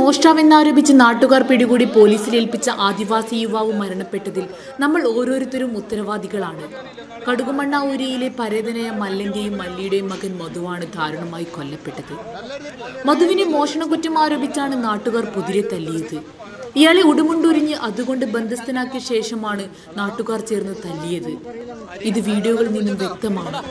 മോഷ്ടാവെന്നാരോപിച്ച് നാട്ടുകാർ പിടികൂടി പോലീസിൽ ഏൽപ്പിച്ച ആദിവാസി യുവാവ് മരണപ്പെട്ടതിൽ നമ്മൾ ഓരോരുത്തരും ഉത്തരവാദികളാണ് കടുകുമണ്ണാവൂരിയിലെ പരേതനായ മല്ലന്റെയും മല്ലിയുടെയും മകൻ മധുവാണ് ദാരുണമായി കൊല്ലപ്പെട്ടത് മധുവിനെ മോഷണക്കുറ്റം ആരോപിച്ചാണ് നാട്ടുകാർ കുതിരെ തല്ലിയത് ഇയാളെ ഉടുമുണ്ടുരിഞ്ഞ് അതുകൊണ്ട് ബന്ധസ്ഥനാക്കിയ ശേഷമാണ് നാട്ടുകാർ ചേർന്ന് തല്ലിയത് ഇത് വീഡിയോകളിൽ നിന്നും വ്യക്തമാണ്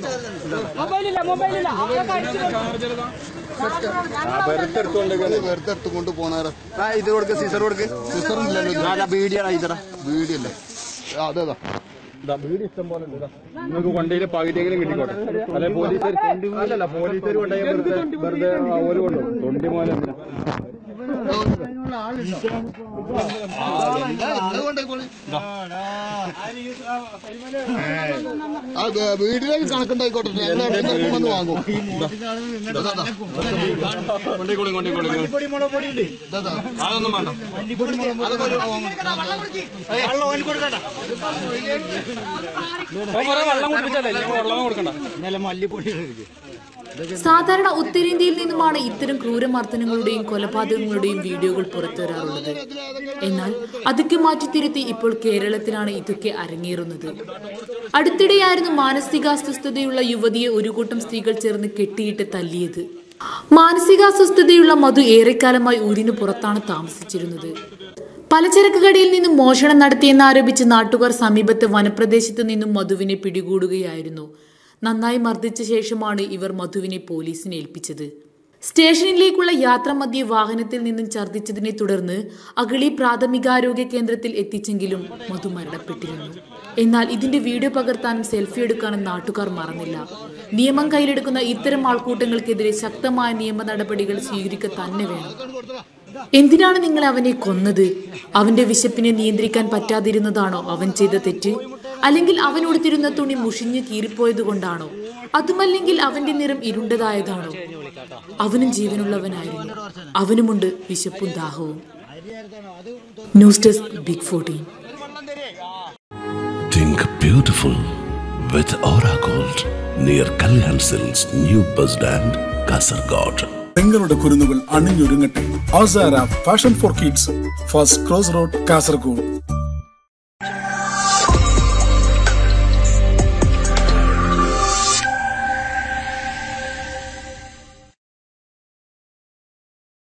വെറുതെ എടുത്തുകൊണ്ട് പോണാരോ ഇത് കൊടുക്ക് സീസർ കൊടുക്ക് ബീഡിയാണ് ഇതറ വീടിയല്ലേ അതേതാ നിങ്ങൾക്ക് വണ്ടിയിൽ പകുതിയെങ്കിലും കിട്ടിക്കോട്ടെ അല്ലെ പോലീസുകാർ അല്ലല്ല പോലീസുകാർ കൊണ്ടുപോയി വെറുതെ വെറുതെ ഓര് കൊണ്ടുപോകും തൊണ്ടി മോനെ അത് വീടിലേക്ക് കണക്കുണ്ടായിക്കോട്ടെ ഞങ്ങൾ എവിടെയെങ്കിലും വന്ന് വാങ്ങും കൊണ്ടിക്കോളി കൊണ്ടിക്കോളി അതൊന്നും വേണ്ട വെള്ളം കുടിപ്പിച്ചല്ലേ വെള്ളം കൊടുക്കണ്ട സാധാരണ ഉത്തരേന്ത്യയിൽ നിന്നുമാണ് ഇത്തരം ക്രൂരമർദ്ദനങ്ങളുടെയും കൊലപാതകങ്ങളുടെയും വീഡിയോകൾ പുറത്തുവരാറുള്ളത് എന്നാൽ അതൊക്കെ മാറ്റി തിരുത്തി ഇപ്പോൾ കേരളത്തിലാണ് ഇതൊക്കെ അരങ്ങേറുന്നത് അടുത്തിടെയായിരുന്നു മാനസികാസ്വസ്ഥതയുള്ള യുവതിയെ ഒരു കൂട്ടം സ്ത്രീകൾ ചേർന്ന് കെട്ടിയിട്ട് തല്ലിയത് മാനസികാസ്വസ്ഥതയുള്ള മധു ഏറെക്കാലമായി ഊരിന് പുറത്താണ് താമസിച്ചിരുന്നത് പലചരക്ക് കടയിൽ നിന്നും മോഷണം നടത്തിയെന്നാരോപിച്ച് നാട്ടുകാർ സമീപത്തെ വനപ്രദേശത്ത് നിന്നും മധുവിനെ പിടികൂടുകയായിരുന്നു നന്നായി മർദ്ദിച്ച ശേഷമാണ് ഇവർ മധുവിനെ പോലീസിനെ ഏൽപ്പിച്ചത് സ്റ്റേഷനിലേക്കുള്ള യാത്ര മധ്യേ വാഹനത്തിൽ നിന്നും ഛർദ്ദിച്ചതിനെ തുടർന്ന് അഗളി പ്രാഥമികാരോഗ്യ കേന്ദ്രത്തിൽ എത്തിച്ചെങ്കിലും മധു മരണപ്പെട്ടിരുന്നു എന്നാൽ ഇതിന്റെ വീഡിയോ പകർത്താനും സെൽഫി എടുക്കാനും നാട്ടുകാർ മറന്നില്ല നിയമം കയ്യിലെടുക്കുന്ന ഇത്തരം ആൾക്കൂട്ടങ്ങൾക്കെതിരെ ശക്തമായ നിയമ നടപടികൾ സ്വീകരിക്കുക തന്നെ വേണം എന്തിനാണ് നിങ്ങൾ അവനെ കൊന്നത് അവന്റെ വിശപ്പിനെ നിയന്ത്രിക്കാൻ പറ്റാതിരുന്നതാണോ അവൻ ചെയ്ത തെറ്റ് അല്ലെങ്കിൽ അവൻ ഉടുത്തിരുന്ന തുണി മുഷിഞ്ഞ് കീറിപ്പോയത് കൊണ്ടാണോ അതുമല്ലെങ്കിൽ അവന്റെ നിറം ഇരുണ്ടതായതാണോ അവനും ജീവനുള്ളവനായിരുന്നു അവനുമുണ്ട് വിശപ്പും ദാഹവും news desk big fourteen Think beautiful with Aura Gold near Kalyan Silks New Bus Stand, Kasargod. പെങ്ങളുടെ കുരുന്നുകൾ അണിഞ്ഞൊരുങ്ങട്ടെ Avasara fashion for kids first cross road Kasaragod